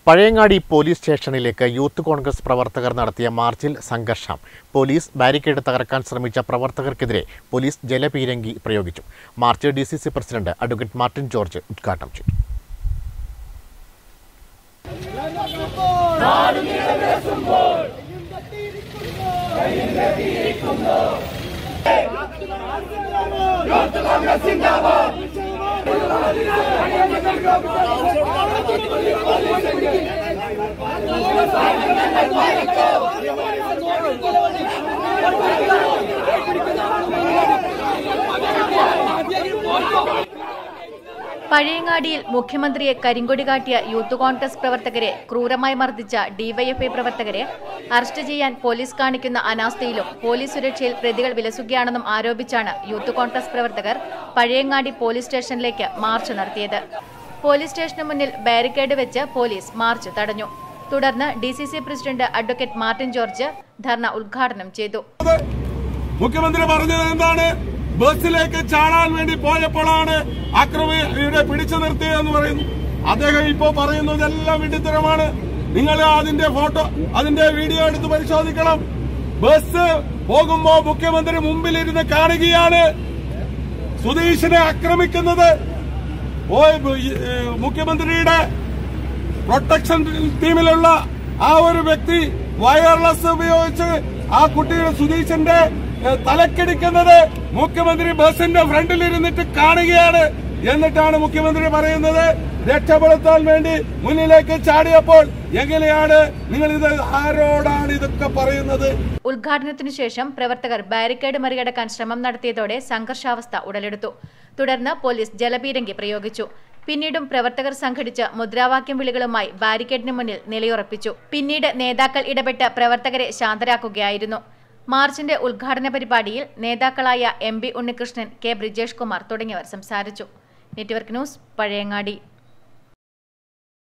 Pazhayangadi police സ്റ്റേഷനിലേക്ക് youth Congress പ്രവർത്തകർ നടത്തിയ മാർച്ചിൽ സംഘർഷം പോലീസ് ബാരിക്കേഡ് തകർക്കാൻ ശ്രമിച്ച പ്രവർത്തകർക്കെതിരെ പോലീസ് ജലപീരങ്കി പ്രയോഗിച്ചു march D C C president advocate Martin George ഉദ്ഘാടനം ചെയ്തു പഴയങ്ങാടിയിൽ മുഖ്യമന്ത്രിയെ കരിങ്കൊടി കാട്ടിയ യൂത്ത് കോൺഗ്രസ് പ്രവർത്തകരെ ക്രൂരമായി മർദ്ദിച്ച ഡിവൈഎഫ്ഐ പ്രവർത്തകരെ അറസ്റ്റ് ചെയ്യാൻ പോലീസ് കാണിക്കുന്ന അനാസ്ഥയിലും പോലീസ് സുരക്ഷയിൽ പ്രതികൾ വിലസുകയാണെന്നും ആരോപിച്ചാണ് യൂത്ത് കോൺഗ്രസ് പ്രവർത്തകർ പഴയങ്ങാടി പോലീസ് സ്റ്റേഷനിലേക്ക് മാർച്ച് നടത്തിയത് പോലീസ് സ്റ്റേഷന് മുന്നിൽ ബാരിക്കേഡ് വെച്ച് പോലീസ് മാർച്ച് തടഞ്ഞു തുടർന്ന് D C C president advocate Martin George dharna ഉദ്ഘാടനം ചെയ്തു മുഖ്യമന്ത്രി പറഞ്ഞത് എന്താണ് ബസ്സിലേക്ക് ചാടാൻ വേണ്ടി പോയപ്പോഴാണ് അക്രമിയുടെ പിടിച്ചു നിർത്തിയതെന്ന് പറയുന്നു അദ്ദേഹം ഇപ്പോ പറയുന്നതെല്ലാം വിഡിത്തരമാണ് നിങ്ങൾ അതിന്റെ ഫോട്ടോ അതിന്റെ വീഡിയോ എടുത്ത് പരിശോധിക്കണം ബസ് പോകുമ്പോ മുഖ്യമന്ത്രി മുമ്പിലിരുന്ന് കാണുകയാണ് സുധീഷിനെ ആക്രമിക്കുന്നത് പോയ- ഏഹ് മുഖ്യമന്ത്രിയുടെ പ്രൊട്ടക്ഷൻ ടീമിലുള്ള ആ ഒരു വ്യക്തി വയർലെസ് ഉപയോഗിച്ച് ആ കുട്ടിയുടെ സുധീഷന്റെ ഏഹ്, തലക്കടിക്കുന്നത് മുഖ്യമന്ത്രി ബസിന്റെ ഫ്രണ്ടിൽ ഇരുന്നിട്ട് കാണുകയാണ് എന്നിട്ടാണ് മുഖ്യമന്ത്രി പറയുന്നത് രക്ഷപ്പെടുത്താൻ വേണ്ടി മുന്നിലേക്ക് ചാടിയപ്പോൾ എങ്ങനെയാണ് നിങ്ങൾ ഇത് ആരോടാണ് ഇതൊക്കെ പറയുന്നത് ഉദ്ഘാടനത്തിനു ശേഷം പ്രവർത്തകർ ബാരിക്കേഡ് മറികടക്കാൻ ശ്രമം നടത്തിയതോടെ സംഘർഷാവസ്ഥ ഉടലെടുത്തു തുടർന്ന് പോലീസ് ജലപീരങ്കി പ്രയോഗിച്ചു പിന്നീടും പ്രവർത്തകർ സംഘടിച്ച് മുദ്രാവാക്യം വിളികളുമായി ബാരിക്കേഡിന് മുന്നിൽ നിലയുറപ്പിച്ചു പിന്നീട് നേതാക്കൾ ഇടപെട്ട് പ്രവർത്തകരെ ശാന്തരാക്കുകയായിരുന്നു മാർച്ചിന്റെ ഉദ്ഘാടന പരിപാടിയിൽ നേതാക്കളായ M B Unnikrishnan K Brijesh Kumar തുടങ്ങിയവർ സംസാരിച്ചു നെറ്റ്വർക്ക് ന്യൂസ് പഴയങ്ങാടി